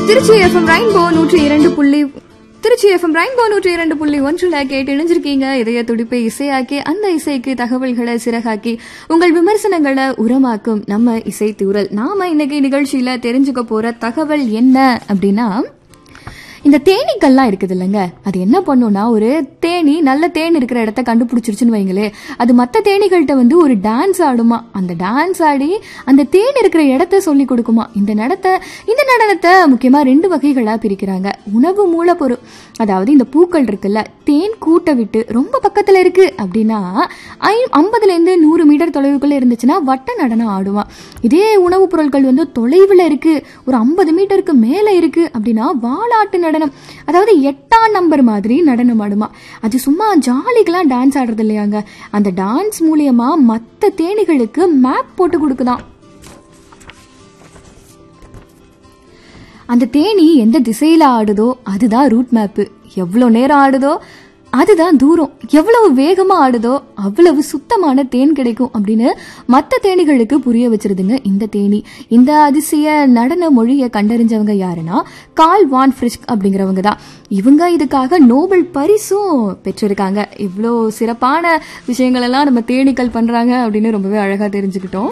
Trichy FM rainbow நூற்றி இரண்டு புள்ளி திருச்சி எஃப்எம் ரெயின்போ நூற்றி இரண்டு புள்ளி ஒன்றுல கேட்டு இணைஞ்சிருக்கீங்க இதய துடிப்பை இசையாக்கி அந்த இசைக்கு தகவல்களை சிறகாக்கி உங்கள் விமர்சனங்களை உரமாக்கும் நம்ம இசை தூரல் நாம இன்னைக்கு நிகழ்ச்சியில தெரிஞ்சுக்க போற தகவல் என்ன அப்படின்னா இந்த தேனீக்கள்லாம் இருக்குது இல்லைங்க அது என்ன பண்ணும்னா ஒரு தேனி நல்ல தேன் இருக்கிற இடத்த கண்டுபிடிச்சிருச்சுன்னு வைங்களே அது மற்ற தேனீகள்கிட்ட வந்து ஒரு டான்ஸ் ஆடுமா அந்த டான்ஸ் ஆடி அந்த தேன் இருக்கிற இடத்த சொல்லி கொடுக்குமா இந்த நடத்தை இந்த நடனத்தை முக்கியமா ரெண்டு வகைகளா பிரிக்கிறாங்க உணவு மூலப்பொருள் அதாவது இந்த பூக்கள் இருக்குல்ல தேன் கூட்டை விட்டு ரொம்ப பக்கத்துல இருக்கு அப்படின்னா ஐ ஐம்பதுல இருந்து நூறு மீட்டர் தொலைவுக்குள்ள இருந்துச்சுன்னா வட்ட நடனம் ஆடுமா இதே உணவுப் பொருட்கள் வந்து தொலைவில் இருக்கு ஒரு ஐம்பது மீட்டருக்கு மேலே இருக்கு அப்படின்னா வாலாட்டு நடனம் அதாவது எட்டாம் நம்பர் மாதிரி நடனம் ஆடுமா அது சும்மா ஜாலிக்கெல்லாம் டான்ஸ் ஆடுறது இல்லையாங்க அந்த டான்ஸ் மூலியமா மற்ற தேனிகளுக்கு மேப் போட்டு கொடுக்குதாம் அந்த தேனி எந்த திசையில ஆடுதோ அதுதான் ரூட் மேப்பு எவ்வளோ நேரம் ஆடுதோ அதுதான் தூரம் எவ்வளவு வேகமா ஆடுதோ அவ்வளவு சுத்தமான தேன் கிடைக்கும் அப்படின்னு மற்ற தேனிகளுக்கு புரிய வச்சிருதுங்க இந்த தேனி இந்த அதிசய நடன மொழியை கண்டறிஞ்சவங்க யாருன்னா கால் வான் ஃப்ரிஸ்க் அப்படிங்கிறவங்க தான் இவங்க இதுக்காக நோபல் பரிசும் பெற்றிருக்காங்க இவ்வளோ சிறப்பான விஷயங்கள் எல்லாம் நம்ம தேனீக்கள் பண்றாங்க அப்படின்னு ரொம்பவே அழகா தெரிஞ்சுக்கிட்டோம்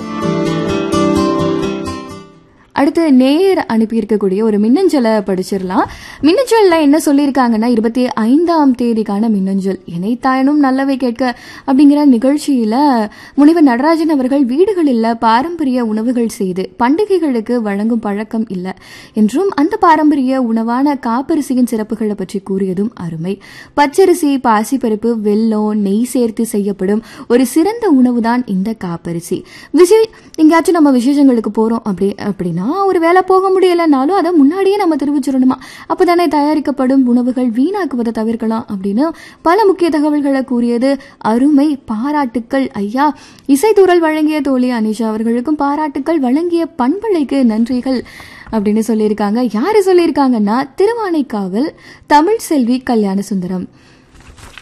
அடுத்து நேர் அனுப்பியிருக்கக்கூடிய ஒரு மின்னஞ்சலை படிச்சிடலாம் மின்னஞ்சல்ல என்ன சொல்லியிருக்காங்கன்னா இருபத்தி ஐந்தாம் தேதிக்கான மின்னஞ்சல் இணைத்தாயனும் நல்லவை கேட்க அப்படிங்கிற நிகழ்ச்சியில முனிவர் நடராஜன் அவர்கள் வீடுகளில் பாரம்பரிய உணவுகள் செய்து பண்டிகைகளுக்கு வழங்கும் பழக்கம் இல்லை என்றும் அந்த பாரம்பரிய உணவான காப்பரிசியின் சிறப்புகளை பற்றி கூறியதும் அருமை பச்சரிசி பாசிப்பருப்பு வெல்லம் நெய் சேர்த்து செய்யப்படும் ஒரு சிறந்த உணவு தான் இந்த காப்பரிசி விசே எங்கேயாச்சும் நம்ம விசேஷங்களுக்கு போறோம் அப்படி அப்படின்னா ஒரு வேலை போக முடியலைனாலும் அதை முன்னாடியே நம்ம தெரிவிச்சிடணுமா அப்பதானே தயாரிக்கப்படும் உணவுகள் வீணாக்குவதை தவிர்க்கலாம் அப்படின்னு பல முக்கிய தகவல்களை கூறியது அருமை பாராட்டுக்கள் ஐயா இசைத்தூரல் வழங்கிய தோழி அனிஷா அவர்களுக்கும் பாராட்டுக்கள் வழங்கிய பண்பலைக்கு நன்றிகள் அப்படின்னு சொல்லியிருக்காங்க யாரு சொல்லியிருக்காங்கன்னா திருவானைக்காவல் தமிழ் செல்வி கல்யாண சுந்தரம்